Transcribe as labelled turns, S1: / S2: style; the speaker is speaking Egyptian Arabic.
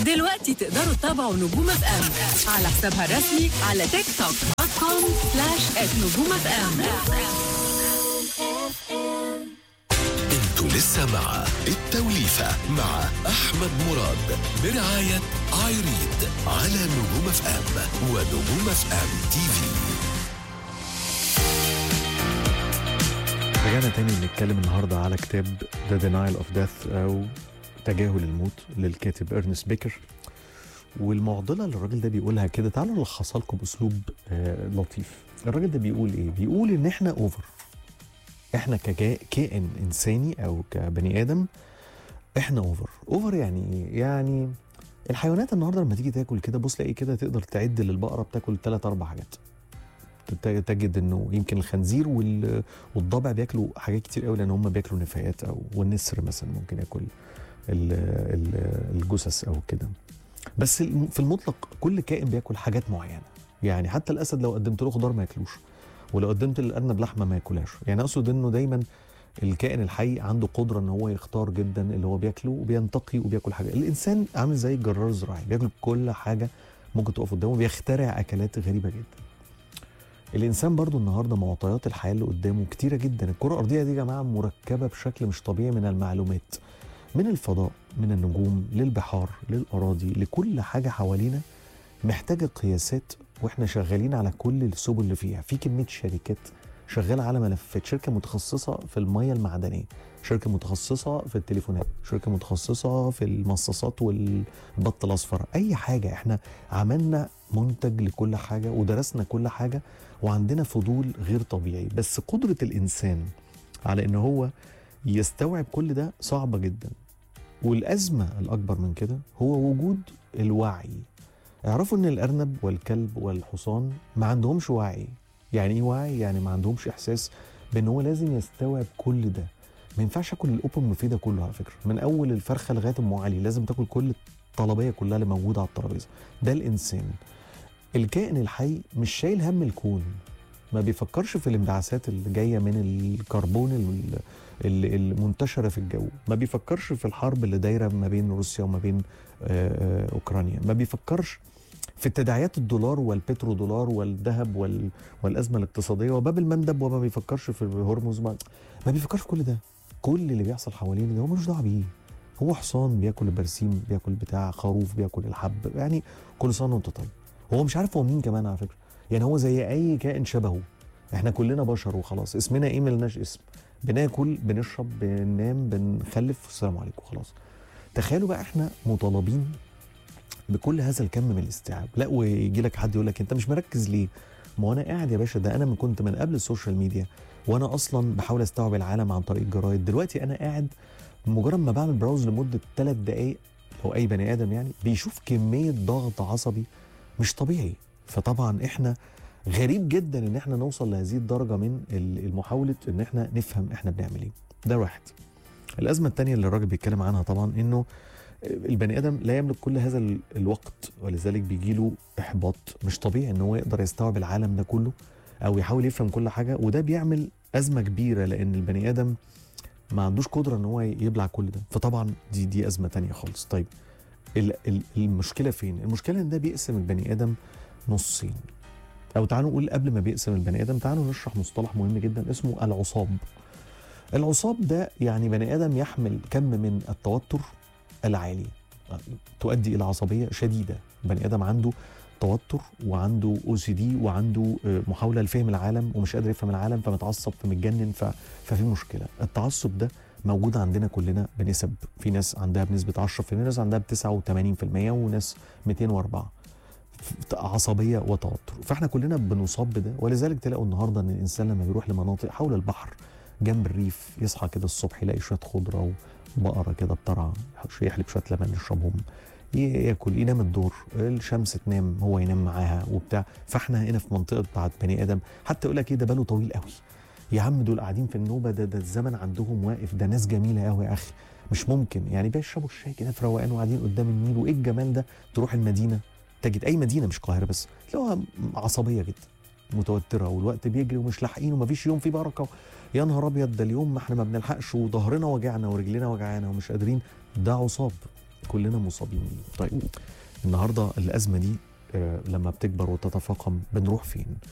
S1: دلوقتي تقدروا تتابعوا نجوم اف ام على حسابها الرسمي على تيك توك دوت كوم سلاش نجوم اف ام
S2: انتوا لسه مع التوليفة مع أحمد مراد برعاية ايريد على نجوم اف ام ونجوم اف ام تي في
S3: رجعنا تاني نتكلم النهارده على كتاب The Denial of Death او تجاهل الموت للكاتب ارنست بيكر والمعضله اللي الراجل ده بيقولها كده تعالوا نلخصها لكم باسلوب آه لطيف الراجل ده بيقول ايه بيقول ان احنا اوفر احنا ككائن انساني او كبني ادم احنا اوفر اوفر يعني ايه يعني الحيوانات النهارده لما تيجي تاكل كده بص تلاقي كده تقدر تعد للبقره بتاكل ثلاث اربع حاجات ت- تجد انه يمكن الخنزير وال- والضبع بياكلوا حاجات كتير قوي لان هم بياكلوا نفايات او والنسر مثلا ممكن ياكل ال- ال- الجثث او كده بس الم- في المطلق كل كائن بياكل حاجات معينه يعني حتى الاسد لو قدمت له خضار ما ياكلوش ولو قدمت للارنب لحمه ما ياكلهاش يعني اقصد انه دايما الكائن الحي عنده قدره ان هو يختار جدا اللي هو بياكله وبينتقي وبياكل حاجه الانسان عامل زي الجرار الزراعي بياكل كل حاجه ممكن تقف قدامه بيخترع اكلات غريبه جدا الانسان برضو النهارده معطيات الحياه اللي قدامه كتيره جدا الكره الارضيه دي يا جماعه مركبه بشكل مش طبيعي من المعلومات من الفضاء من النجوم للبحار للاراضي لكل حاجه حوالينا محتاجه قياسات واحنا شغالين على كل السبل اللي فيها في كميه شركات شغاله على ملفات شركه متخصصه في الميه المعدنيه شركه متخصصه في التليفونات شركه متخصصه في المصاصات والبط الاصفر اي حاجه احنا عملنا منتج لكل حاجه ودرسنا كل حاجه وعندنا فضول غير طبيعي بس قدره الانسان على ان هو يستوعب كل ده صعبه جدا والازمه الاكبر من كده هو وجود الوعي اعرفوا ان الارنب والكلب والحصان ما عندهمش وعي يعني ايه وعي يعني ما عندهمش احساس بان هو لازم يستوعب كل ده ما ينفعش اكل القطن المفيده كله على فكره من اول الفرخه لغايه ام علي لازم تاكل كل الطلبيه كلها اللي موجوده على الترابيزه ده الانسان الكائن الحي مش شايل هم الكون ما بيفكرش في الانبعاثات اللي جايه من الكربون ال- ال- المنتشره في الجو ما بيفكرش في الحرب اللي دايره ما بين روسيا وما بين آه، آه، اوكرانيا ما بيفكرش في تداعيات الدولار والبترودولار والذهب وال... والازمه الاقتصاديه وباب المندب وما بيفكرش في هرمز ما, ما بيفكرش في كل ده كل اللي بيحصل حوالينا ده هو ملوش دعوه بيه هو حصان بياكل البرسيم بياكل بتاع خروف بياكل الحب يعني كل سنه وانت طيب هو مش عارف هو مين كمان على فكره يعني هو زي اي كائن شبهه احنا كلنا بشر وخلاص اسمنا ايه ملناش اسم بناكل بنشرب بننام بنخلف السلام عليكم خلاص تخيلوا بقى احنا مطالبين بكل هذا الكم من الاستيعاب لا ويجي لك حد يقول لك انت مش مركز ليه ما انا قاعد يا باشا ده انا من كنت من قبل السوشيال ميديا وانا اصلا بحاول استوعب العالم عن طريق الجرايد دلوقتي انا قاعد مجرد ما بعمل براوز لمده ثلاث دقائق لو اي بني ادم يعني بيشوف كميه ضغط عصبي مش طبيعي فطبعا احنا غريب جدا ان احنا نوصل لهذه الدرجه من ال- المحاوله ان احنا نفهم احنا بنعمل ايه ده واحد الازمه الثانيه اللي الراجل بيتكلم عنها طبعا انه البني ادم لا يملك كل هذا ال- الوقت ولذلك بيجي له احباط مش طبيعي ان هو يقدر يستوعب العالم ده كله او يحاول يفهم كل حاجه وده بيعمل ازمه كبيره لان البني ادم ما عندوش قدره ان هو يبلع كل ده فطبعا دي دي ازمه تانية خالص طيب ال- ال- المشكله فين المشكله ان ده بيقسم البني ادم نصين او تعالوا نقول قبل ما بيقسم البني ادم تعالوا نشرح مصطلح مهم جدا اسمه العصاب العصاب ده يعني بني ادم يحمل كم من التوتر العالي تؤدي الى عصبيه شديده بني ادم عنده توتر وعنده او سي دي وعنده آه، محاوله لفهم العالم ومش قادر يفهم العالم فمتعصب فمتجنن ف... ففي مشكله التعصب ده موجود عندنا كلنا بنسب في ناس عندها بنسبه 10% ناس عندها ب 89% وناس 204 ف- عصبيه وتوتر فاحنا كلنا بنصاب بده ولذلك تلاقوا النهارده ان الانسان لما بيروح لمناطق حول البحر جنب الريف يصحى كده الصبح يلاقي شويه خضره وبقره كده بترعى يحلب شويه لبن يشربهم ي- ياكل ينام الدور الشمس تنام هو ينام معاها وبتاع فاحنا هنا في منطقه بتاعت بني ادم حتى يقول لك ايه ده باله طويل قوي يا عم دول قاعدين في النوبه ده ده الزمن عندهم واقف ده ناس جميله قوي يا اخي مش ممكن يعني بيشربوا الشاي كده في روقان وقاعدين قدام النيل وايه الجمال ده تروح المدينه تجد اي مدينه مش القاهره بس تلاقوها عصبيه جدا متوتره والوقت بيجري ومش لاحقين ومفيش يوم فيه بركه يا نهار ابيض ده اليوم ما احنا ما بنلحقش وظهرنا وجعنا ورجلنا وجعانا ومش قادرين ده عصاب كلنا مصابين بيه طيب النهارده الازمه دي آه، لما بتكبر وتتفاقم بنروح فين